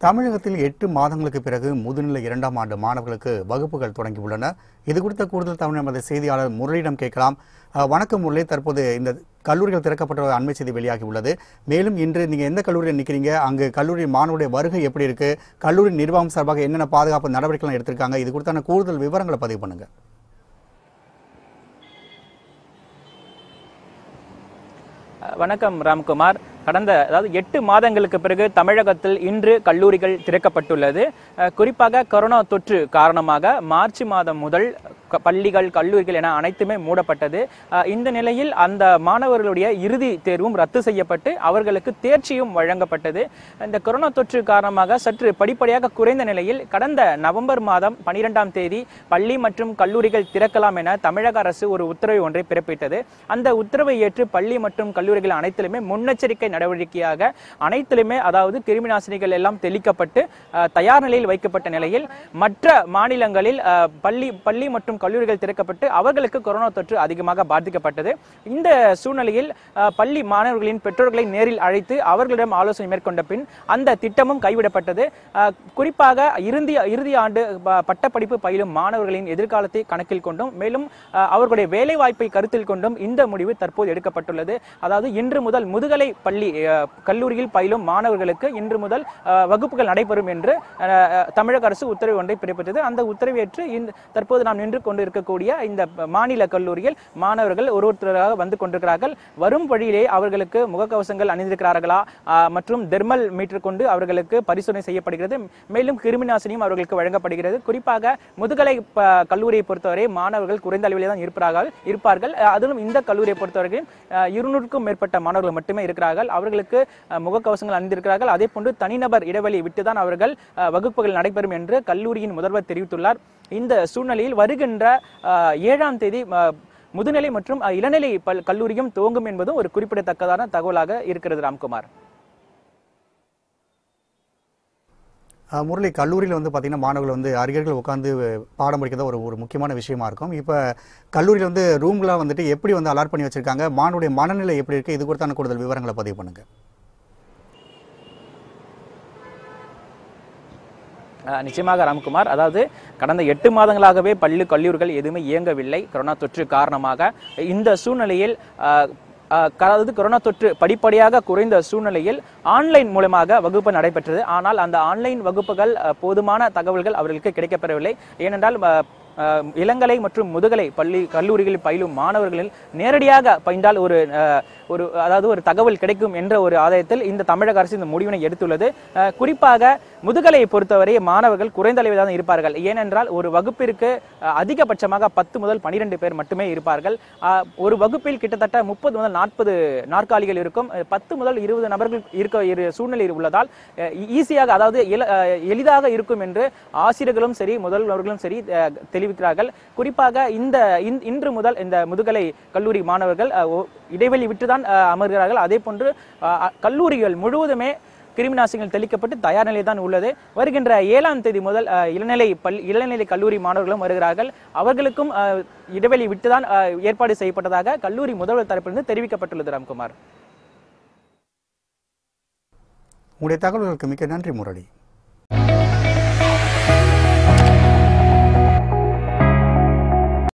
தமிழகத்தில் எட்டு மாதங்களுக்கு பிறகு முதுநிலை இரண்டாம் ஆண்டு மாணவர்களுக்கு வகுப்புகள் தொடங்கியுள்ளன இது குறித்த கூடுதல் தமிழ் நமது செய்தியாளர் முரளியிடம் கேட்கலாம் அஹ், வணக்கம் முரளி தற்போது இந்த கல்லூரிகள் திறக்கப்பட்ட ஒரு அண்மை செய்தி வெளியாகி உள்ளது மேலும் இன்று நீங்க எந்த கல்லூரியில் நிற்கிறீங்க அங்கு கல்லூரி மாணவருடைய வருகை எப்படி இருக்கு கல்லூரி நிர்வாகம் சார்பாக என்னென்ன பாதுகாப்பு நடவடிக்கைகள் எடுத்திருக்காங்க இது குறித்தான கூடுதல் விவரங்களை பதிவு பண்ணுங்க வணக்கம் ராம்குமார் கடந்த அதாவது எட்டு மாதங்களுக்கு பிறகு தமிழகத்தில் இன்று கல்லூரிகள் திறக்கப்பட்டுள்ளது அஹ், குறிப்பாக கொரோனா தொற்று காரணமாக மார்ச் மாதம் முதல் க- பள்ளிகள் கல்லூரிகள் என அனைத்துமே மூடப்பட்டது அஹ், இந்த நிலையில் அந்த மாணவர்களுடைய இறுதி தேர்வும் ரத்து செய்யப்பட்டு அவர்களுக்கு தேர்ச்சியும் வழங்கப்பட்டது இந்த கொரோனா தொற்று காரணமாக சற்று படிப்படியாக குறைந்த நிலையில் கடந்த நவம்பர் மாதம் பனிரெண்டாம் தேதி பள்ளி மற்றும் கல்லூரிகள் திறக்கலாம் என தமிழக அரசு ஒரு உத்தரவை ஒன்றை பிறப்பித்தது அந்த உத்தரவை ஏற்று பள்ளி மற்றும் கல்லூரிகள் அனைத்திலுமே முன்னெச்சரிக்கை நடவடிக்கையாக அனைத்திலுமே அதாவது கிருமி நாசினிகள் எல்லாம் தெளிக்கப்பட்டு அஹ், தயார் நிலையில் வைக்கப்பட்ட நிலையில் மற்ற மாநிலங்களில் அஹ், பள்ளி பள்ளி மற்றும் கல்லூரிகள் திறக்கப்பட்டு அவர்களுக்கு கொரோனா தொற்று அதிகமாக பாதிக்கப்பட்டது இந்த சூழ்நிலையில் அஹ், பள்ளி மாணவர்களின் பெற்றோர்களை நேரில் அழைத்து அவர்களிடம் ஆலோசனை மேற்கொண்ட பின் அந்த திட்டமும் கைவிடப்பட்டது அஹ், குறிப்பாக இறுதி இறுதி ஆண்டு ப- பட்டப்படிப்பு பயிலும் மாணவர்களின் எதிர்காலத்தை கணக்கில் கொண்டும் மேலும் அஹ், அவர்களுடைய வேலை வாய்ப்பை கருத்தில் கொண்டும் இந்த முடிவு தற்போது எடுக்கப்பட்டுள்ளது அதாவது இன்று முதல் முதுகலை பள்ளி அஹ், கல்லூரியில் பயிலும் மாணவர்களுக்கு இன்று முதல் அஹ், வகுப்புகள் நடைபெறும் என்று அஹ், அஹ், தமிழக அரசு உத்தரவு ஒன்றை பிறப்பித்தது அந்த உத்தரவை ஏற்று இந்த தற்போது நாம் நின்று கொண்டு இருக்கக்கூடிய இந்த மாநில கல்லூரியில் மாணவர்கள் ஒரு ஒருத்தராக வந்து கொண்டிருக்கிறார்கள் வரும் வழியிலே அவர்களுக்கு முகக்கவசங்கள் அணிந்திருக்கிறார்களா அஹ், மற்றும் தெர்மல் மீட்டர் கொண்டு அவர்களுக்கு பரிசோதனை செய்யப்படுகிறது மேலும் கிருமி நாசினியும் அவர்களுக்கு வழங்கப்படுகிறது குறிப்பாக முதுகலை ப- கல்லூரியை பொறுத்தவரை மாணவர்கள் குறைந்த அளவிலே தான் இருப்பார்கள் இருப்பார்கள் அஹ், அதிலும் இந்த கல்லூரியை பொறுத்தவரைக்கும் அஹ், இருநூறுக்கும் மேற்பட்ட மாணவர்கள் மட்டுமே இருக்கிறார்கள் அவர்களுக்கு அஹ், முகக்கவசங்கள் அணிந்திருக்கிறார்கள் அதே போன்று தனிநபர் இடைவெளி விட்டுதான் அவர்கள் அஹ், வகுப்புகள் நடைபெறும் என்று கல்லூரியின் முதல்வர் தெரிவித்துள்ளார் இந்த சூழ்நிலையில் வருகின்ற அஹ், ஏழாம் தேதி அஹ், முதுநிலை மற்றும் அஹ், இளநிலை பல் கல்லூரியும் துவங்கும் என்பதும் ஒரு குறிப்பிடத்தக்கதான தகவலாக இருக்கிறது ராம்குமார் அஹ், முரளி கல்லூரியில் வந்து பார்த்தீங்கன்னா மாணவர்கள் வந்து அருகர்கள் உட்காந்து பாடம் படிக்கிறதா ஒரு ஒரு முக்கியமான விஷயமா இருக்கும் இப்போ கல்லூரியில் வந்து ரூம்லாம் வந்துட்டு எப்படி வந்து அலாட் பண்ணி வச்சிருக்காங்க மாணவருடைய மனநிலை எப்படி இருக்கு இது குறித்தான கூடுதல் விவரங்களை பதிவு பண்ணுங்க அஹ் நிச்சயமாக ராம்குமார் அதாவது கடந்த எட்டு மாதங்களாகவே பள்ளி கல்லூரிகள் எதுவுமே இயங்கவில்லை கொரோனா தொற்று காரணமாக இந்த சூழ்நிலையில் அஹ், அஹ், அதாவது கொரோனா தொற்று படிப்படியாக குறைந்த சூழ்நிலையில் ஆன்லைன் மூலமாக வகுப்பு நடைபெற்றது ஆனால் அந்த ஆன்லைன் வகுப்புகள் அஹ், போதுமான தகவல்கள் அவர்களுக்கு கிடைக்கப்பெறவில்லை ஏனென்றால் அஹ், அஹ், இளங்கலை மற்றும் முதுகலை பள்ளி கல்லூரிகளில் பயிலும் மாணவர்களில் நேரடியாக பயின்றால் ஒரு அஹ், ஒரு அதாவது ஒரு தகவல் கிடைக்கும் என்ற ஒரு ஆதாயத்தில் இந்த தமிழக அரசு இந்த முடிவினை எடுத்துள்ளது அஹ், குறிப்பாக முதுகலையை பொறுத்தவரை மாணவர்கள் குறைந்த அளவில் தான் இருப்பார்கள் ஏனென்றால் ஒரு வகுப்பிற்கு அஹ், அதிகபட்சமாக பத்து முதல் பனிரெண்டு பேர் மட்டுமே இருப்பார்கள் அஹ், ஒரு வகுப்பில் கிட்டத்தட்ட முப்பது முதல் நாற்பது நாற்காலிகள் இருக்கும் அஹ், பத்து முதல் இருபது நபர்கள் இருக்க இரு சூழ்நிலை உள்ளதால் அஹ், ஈஸியாக அதாவது எள- அஹ், எளிதாக இருக்கும் என்று ஆசிரியர்களும் சரி முதல்வர்களும் சரி அஹ், தெரிவிக்கிறார்கள் குறிப்பாக இந்த இன்- இன்று முதல் இந்த முதுகலை கல்லூரி மாணவர்கள் அஹ், ஒ- இடைவெளி விட்டுதான் அஹ், அமர்கிறார்கள் அதே போன்று அஹ், அஹ், கல்லூரிகள் முழுவதுமே கிருமி நாசினிகள் தெளிக்கப்பட்டு தயார் நிலை தான் உள்ளது வருகின்ற ஏழாம் தேதி முதல் அஹ், இளநிலை பள்ளி இளநிலை கல்லூரி மாணவர்களும் வருகிறார்கள் அவர்களுக்கும் அஹ், இடைவெளி விட்டுதான் அஹ், ஏற்பாடு செய்யப்பட்டதாக கல்லூரி முதல்வர் தரப்பிலிருந்து தெரிவிக்கப்பட்டுள்ளது ராம்குமார் உங்களுடைய தகவல்களுக்கு மிக்க நன்றி முரளி